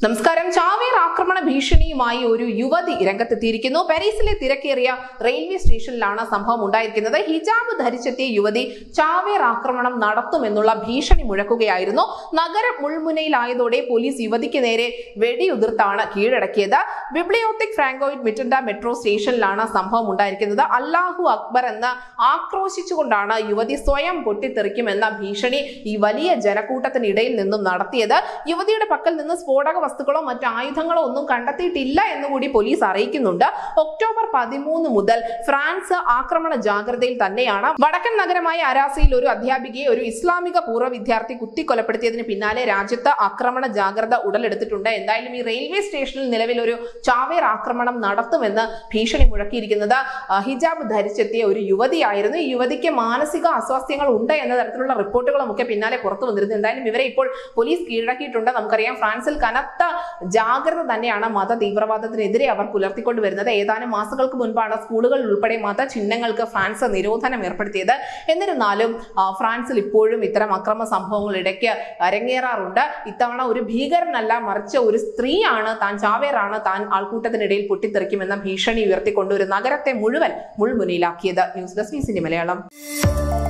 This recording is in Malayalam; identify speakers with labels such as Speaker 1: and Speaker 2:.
Speaker 1: നമസ്കാരം ചാവേർ ആക്രമണ ഭീഷണിയുമായി ഒരു യുവതി രംഗത്തെത്തിയിരിക്കുന്നു പാരീസിലെ തിരക്കേറിയ റെയിൽവേ സ്റ്റേഷനിലാണ് സംഭവം ഉണ്ടായിരിക്കുന്നത് ഹിജാബ് ധരിച്ചെത്തിയ യുവതി ചാവേർ ആക്രമണം നടത്തുമെന്നുള്ള ഭീഷണി മുഴക്കുകയായിരുന്നു നഗരം മുൾമുനയിലായതോടെ പോലീസ് യുവതിക്ക് നേരെ വെടിയുതിർത്താണ് കീഴടക്കിയത് ബിബ്ലിയോത്തിക് ഫ്രാങ്കോയിഡ് മിറ്റൻഡ മെട്രോ സ്റ്റേഷനിലാണ് സംഭവം ഉണ്ടായിരിക്കുന്നത് അല്ലാഹു അക്ബർ എന്ന് ആക്രോശിച്ചുകൊണ്ടാണ് യുവതി സ്വയം പൊട്ടിത്തെറിക്കുമെന്ന ഭീഷണി ഈ വലിയ ജനക്കൂട്ടത്തിനിടയിൽ നിന്നും നടത്തിയത് യുവതിയുടെ പക്കൽ നിന്ന് സ്ഫോടക വസ്തുക്കളോ മറ്റു ആയുധങ്ങളോ ഒന്നും കണ്ടെത്തിയിട്ടില്ല എന്നുകൂടി പോലീസ് അറിയിക്കുന്നുണ്ട് ഒക്ടോബർ പതിമൂന്ന് മുതൽ ഫ്രാൻസ് ആക്രമണ ജാഗ്രതയിൽ തന്നെയാണ് വടക്കൻ നഗരമായ അരാസയിൽ ഒരു അധ്യാപികയെ ഒരു ഇസ്ലാമിക പൂർവ്വ വിദ്യാർത്ഥി കുത്തിക്കൊലപ്പെടുത്തിയതിന് പിന്നാലെ രാജ്യത്ത് ആക്രമണ ജാഗ്രത ഉടലെടുത്തിട്ടുണ്ട് എന്തായാലും ഈ റെയിൽവേ സ്റ്റേഷനിൽ നിലവിൽ ഒരു ചാവേർ ആക്രമണം നടത്തുമെന്ന് ഭീഷണി മുഴക്കിയിരിക്കുന്നത് ആ, ഹിജാബ് ധരിച്ചെത്തിയ ഒരു യുവതിയായിരുന്നു ഈ യുവതിക്ക് മാനസിക അസ്വാസ്ഥ്യങ്ങൾ ഉണ്ട് എന്ന തരത്തിലുള്ള റിപ്പോർട്ടുകളും ഒക്കെ പിന്നാലെ പുറത്തു വന്നിരുന്നു എന്തായാലും ഇവരെ ഇപ്പോൾ പോലീസ് കീഴടക്കിയിട്ടുണ്ട് നമുക്കറിയാം ഫ്രാൻസിൽ കനത്ത ജാഗ്രത തന്നെയാണ് മത തീവ്രവാദത്തിനെതിരെ അവർ പുലർത്തിക്കൊണ്ട് വരുന്നത് ഏതാനും മാസങ്ങൾക്ക് മുൻപാണ് സ്കൂളുകളിൽ ഉൾപ്പെടെ മത ചിഹ്നങ്ങൾക്ക് ഫ്രാൻസ് നിരോധനം ഏർപ്പെടുത്തിയത് എന്നിരുന്നാലും ആ, ഫ്രാൻസിൽ ഇപ്പോഴും ഇത്തരം അക്രമ സംഭവങ്ങൾ ഇടയ്ക്ക് അരങ്ങേറാറുണ്ട് ഇത്തവണ ഒരു ഭീകരനല്ല മറിച്ച് ഒരു സ്ത്രീയാണ് താൻ ചാവേറാണ് താൻ ആൾക്കൂട്ടത്തിനിടയിൽ പൊട്ടിത്തെറിക്കുമെന്ന ഭീഷണി ഉയർത്തിക്കൊണ്ട് ഒരു നഗരത്തെ മുഴുവൻ മുൾമുനയിലാക്കിയത് ന്യൂസ് ഡെസ്ക് ന്യൂസിന്റെ മലയാളം